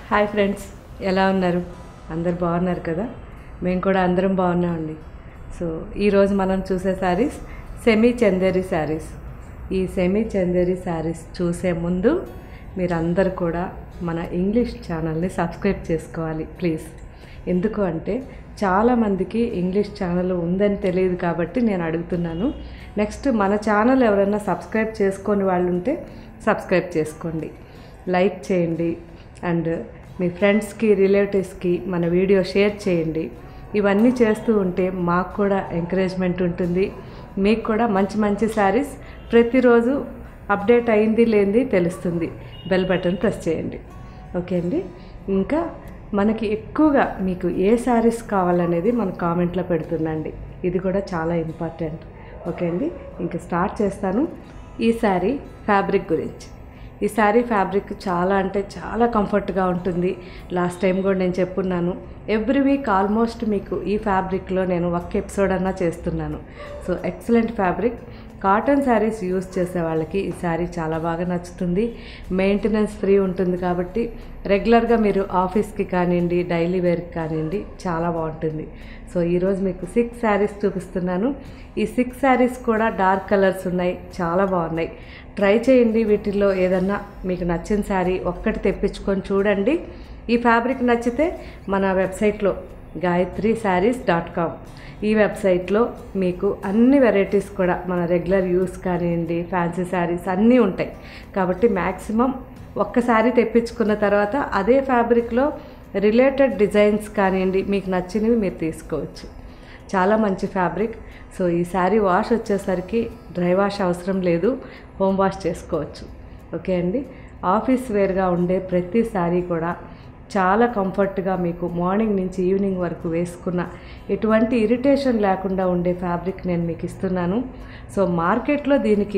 hi friends ఎలా ఉన్నారు అందరు బాగున్నారు కదా మేము కూడా అందరం బాగున్నామండి సో ఈరోజు మనం చూసే శారీస్ సెమీ చందేరి శారీస్ ఈ సెమీ చందేరి శారీస్ చూసే ముందు మీరందరూ కూడా మన ఇంగ్లీష్ ఛానల్ని సబ్స్క్రైబ్ చేసుకోవాలి ప్లీజ్ ఎందుకు అంటే చాలామందికి ఇంగ్లీష్ ఛానల్ ఉందని తెలియదు కాబట్టి నేను అడుగుతున్నాను నెక్స్ట్ మన ఛానల్ ఎవరైనా సబ్స్క్రైబ్ చేసుకొని వాళ్ళు ఉంటే సబ్స్క్రైబ్ చేసుకోండి లైక్ చేయండి అండ్ మీ ఫ్రెండ్స్కి రిలేటివ్స్కి మన వీడియో షేర్ చేయండి ఇవన్నీ చేస్తూ ఉంటే మాకు కూడా ఎంకరేజ్మెంట్ ఉంటుంది మీకు కూడా మంచి మంచి శారీస్ ప్రతిరోజు అప్డేట్ అయింది లేనిది తెలుస్తుంది బెల్ బటన్ ప్రెస్ చేయండి ఓకే అండి ఇంకా మనకి ఎక్కువగా మీకు ఏ శారీస్ కావాలనేది మన కామెంట్లో పెడుతుండండి ఇది కూడా చాలా ఇంపార్టెంట్ ఓకే అండి ఇంకా స్టార్ట్ చేస్తాను ఈ శారీ ఫ్యాబ్రిక్ గురించి ఈ శారీ ఫ్యాబ్రిక్ చాలా అంటే చాలా కంఫర్ట్గా ఉంటుంది లాస్ట్ టైం కూడా నేను చెప్పున్నాను ఎవ్రీ వీక్ ఆల్మోస్ట్ మీకు ఈ ఫ్యాబ్రిక్లో నేను ఒక్క ఎపిసోడ్ అన్నా చేస్తున్నాను so excellent fabric cotton saris use చేసే వాళ్ళకి ఈ శారీ చాలా బాగా నచ్చుతుంది మెయింటెనెన్స్ ఫ్రీ ఉంటుంది కాబట్టి రెగ్యులర్గా మీరు ఆఫీస్కి కానివ్వండి డైలీ వేర్కి కానివ్వండి చాలా బాగుంటుంది సో ఈరోజు మీకు సిక్స్ శారీస్ చూపిస్తున్నాను ఈ సిక్స్ శారీస్ కూడా డార్క్ కలర్స్ ఉన్నాయి చాలా బాగున్నాయి ట్రై చేయండి వీటిల్లో ఏదన్నా మీకు నచ్చిన శారీ ఒక్కటి తెప్పించుకొని చూడండి ఈ ఫ్యాబ్రిక్ నచ్చితే మన వెబ్సైట్లో గాయత్రి శారీస్ డాట్ కామ్ ఈ వెబ్సైట్లో మీకు అన్ని వెరైటీస్ కూడా మన రెగ్యులర్ యూస్ కానివ్వండి ఫ్యాన్సీ శారీస్ అన్నీ ఉంటాయి కాబట్టి మ్యాక్సిమం ఒక్క శారీ తెప్పించుకున్న తర్వాత అదే ఫ్యాబ్రిక్లో రిలేటెడ్ డిజైన్స్ కానివ్వండి మీకు నచ్చినవి మీరు తీసుకోవచ్చు చాలా మంచి ఫ్యాబ్రిక్ సో ఈ శారీ వాష్ వచ్చేసరికి డ్రై వాష్ అవసరం లేదు హోమ్ వాష్ చేసుకోవచ్చు ఓకే అండి ఆఫీస్ వేర్గా ఉండే ప్రతి శారీ కూడా చాలా కంఫర్ట్గా మీకు మార్నింగ్ నుంచి ఈవినింగ్ వరకు వేసుకున్న ఎటువంటి ఇరిటేషన్ లేకుండా ఉండే ఫ్యాబ్రిక్ నేను మీకు ఇస్తున్నాను సో మార్కెట్లో దీనికి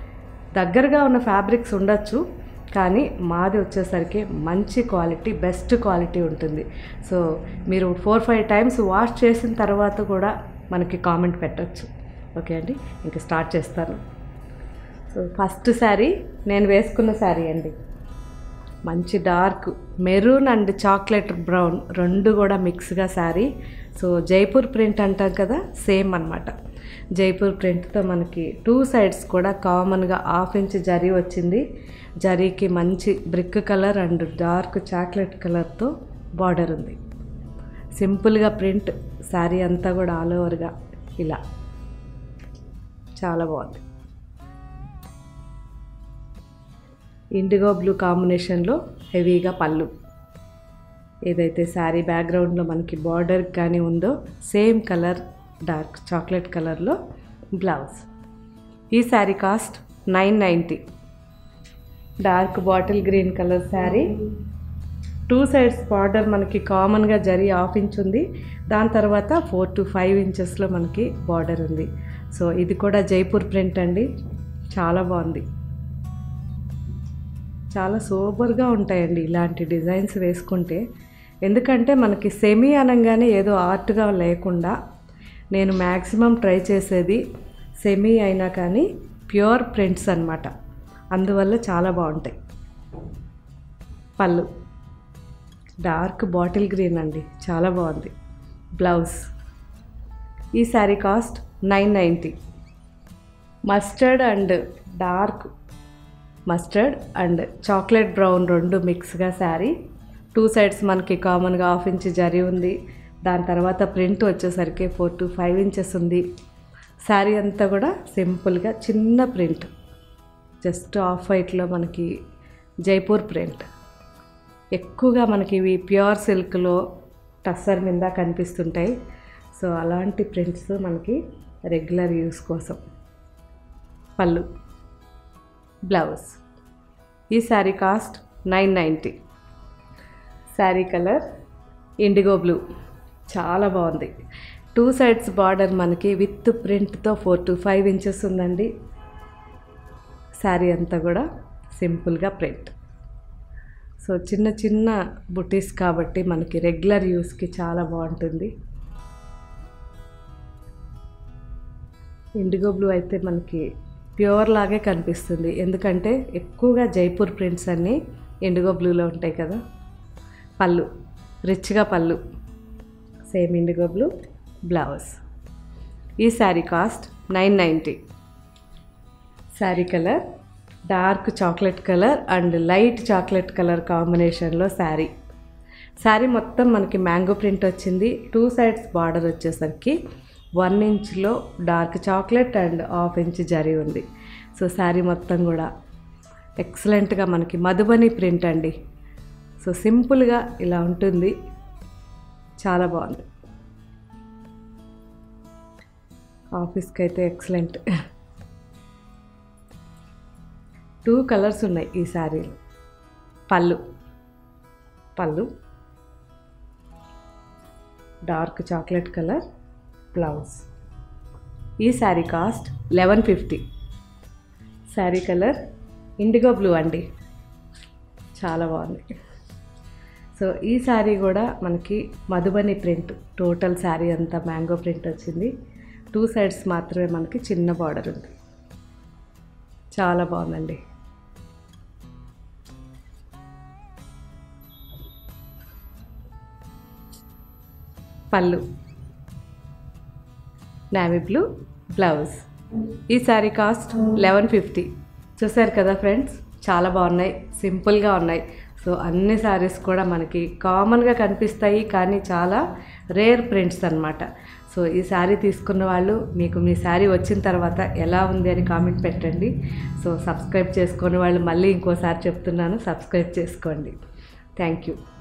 దగ్గరగా ఉన్న ఫ్యాబ్రిక్స్ ఉండొచ్చు కానీ మాది వచ్చేసరికి మంచి క్వాలిటీ బెస్ట్ క్వాలిటీ ఉంటుంది సో మీరు ఫోర్ ఫైవ్ టైమ్స్ వాష్ చేసిన తర్వాత కూడా మనకి కామెంట్ పెట్టచ్చు ఓకే అండి ఇంకా స్టార్ట్ చేస్తాను సో ఫస్ట్ శారీ నేను వేసుకున్న శారీ అండి మంచి dark maroon and chocolate brown రెండు కూడా మిక్స్గా శారీ సో జైపూర్ ప్రింట్ అంటాం కదా సేమ్ అనమాట జైపూర్ ప్రింట్తో మనకి టూ సైడ్స్ కూడా కామన్గా హాఫ్ ఇంచ్ జరీ వచ్చింది జరీకి మంచి brick colour and dark chocolate కలర్తో బార్డర్ ఉంది సింపుల్గా ప్రింట్ శారీ అంతా కూడా ఆల్ ఓవర్గా ఇలా చాలా బాగుంది ఇండిగో బ్లూ కాంబినేషన్లో హెవీగా పళ్ళు ఏదైతే శారీ బ్యాక్గ్రౌండ్లో మనకి బార్డర్ కానీ ఉందో సేమ్ కలర్ డార్క్ చాక్లెట్ కలర్లో బ్లౌజ్ ఈ sari cost nine ninety dark bottle green colour sari two sides border మనకి కామన్గా జరీ హాఫ్ ఇంచ్ ఉంది దాని తర్వాత ఫోర్ టు ఫైవ్ ఇంచెస్లో మనకి బార్డర్ ఉంది సో ఇది కూడా జైపూర్ ప్రింట్ అండి చాలా బాగుంది చాలా సూపర్గా ఉంటాయండి ఇలాంటి డిజైన్స్ వేసుకుంటే ఎందుకంటే మనకి సెమీ అనగానే ఏదో ఆర్ట్గా లేకుండా నేను మ్యాక్సిమం ట్రై చేసేది సెమీ అయినా కానీ ప్యూర్ ప్రింట్స్ అనమాట అందువల్ల చాలా బాగుంటాయి పళ్ళు డార్క్ బాటిల్ గ్రీన్ అండి చాలా బాగుంది బ్లౌజ్ ఈ sari cost nine ninety mustard and dark mustard and chocolate brown రెండు మిక్స్గా శారీ టూ సైడ్స్ మనకి కామన్గా హాఫ్ ఇంచ్ జరీ ఉంది దాని తర్వాత ప్రింట్ వచ్చేసరికి ఫోర్ టు ఫైవ్ ఇంచెస్ ఉంది శారీ అంతా కూడా సింపుల్గా చిన్న ప్రింట్ జస్ట్ ఆఫ్ వైట్లో మనకి జైపూర్ ప్రింట్ ఎక్కువగా మనకి ఇవి ప్యూర్ సిల్క్లో టస్సర్ మీద కనిపిస్తుంటాయి సో అలాంటి ప్రింట్స్ మనకి రెగ్యులర్ యూస్ కోసం పళ్ళు బ్లౌజ్ ఈ sari cost nine ninety sari colour indigo blue చాలా బాగుంది టూ సైడ్స్ బార్డర్ మనకి విత్ ప్రింట్తో ఫోర్ టు ఫైవ్ ఇంచెస్ ఉందండి శారీ అంతా కూడా సింపుల్గా ప్రింట్ సో చిన్న చిన్న బుటీస్ కాబట్టి మనకి రెగ్యులర్ యూస్కి చాలా బాగుంటుంది ఇండిగో బ్లూ అయితే మనకి ప్యూర్ లాగే కనిపిస్తుంది ఎందుకంటే ఎక్కువగా జైపూర్ ప్రింట్స్ అన్నీ ఇండిగో బ్లూలో ఉంటాయి కదా పళ్ళు రిచ్గా పళ్ళు సేమ్ ఇండిగో బ్లూ బ్లౌజ్ ఈ sari cost nine ninety sari colour dark chocolate colour and light chocolate colour కాంబినేషన్లో శారీ శారీ మొత్తం మనకి మ్యాంగో ప్రింట్ వచ్చింది టూ సైడ్స్ బార్డర్ వచ్చేసరికి వన్ ఇంచ్లో dark chocolate and half inch zari ఉంది సో శారీ మొత్తం కూడా ఎక్సలెంట్గా మనకి మధుబని ప్రింట్ అండి సో సింపుల్గా ఇలా ఉంటుంది చాలా బాగుంది ఆఫీస్కి అయితే ఎక్సలెంట్ టూ కలర్స్ ఉన్నాయి ఈ శారీలో పళ్ళు పళ్ళు డార్క్ చాక్లెట్ కలర్ బ్లౌజ్ ఈ sari cost eleven fifty sari colour indigo blue అండి చాలా బాగుంది సో ఈ శారీ కూడా మనకి మధుబని ప్రింట్ టోటల్ శారీ అంతా మ్యాంగో ప్రింట్ వచ్చింది టూ సైడ్స్ మాత్రమే మనకి చిన్న బార్డర్ ఉంది చాలా బాగుందండి పళ్ళు నావీ బ్లూ బ్లౌజ్ ఈ శారీ కాస్ట్ లెవెన్ ఫిఫ్టీ చూసారు కదా ఫ్రెండ్స్ చాలా బాగున్నాయి సింపుల్గా ఉన్నాయి సో అన్ని శారీస్ కూడా మనకి కామన్గా కనిపిస్తాయి కానీ చాలా రేర్ ప్రింట్స్ అనమాట సో ఈ శారీ తీసుకున్న వాళ్ళు మీకు మీ శారీ వచ్చిన తర్వాత ఎలా ఉంది అని కామెంట్ పెట్టండి సో సబ్స్క్రైబ్ చేసుకునే వాళ్ళు మళ్ళీ ఇంకోసారి చెప్తున్నాను సబ్స్క్రైబ్ చేసుకోండి థ్యాంక్ యూ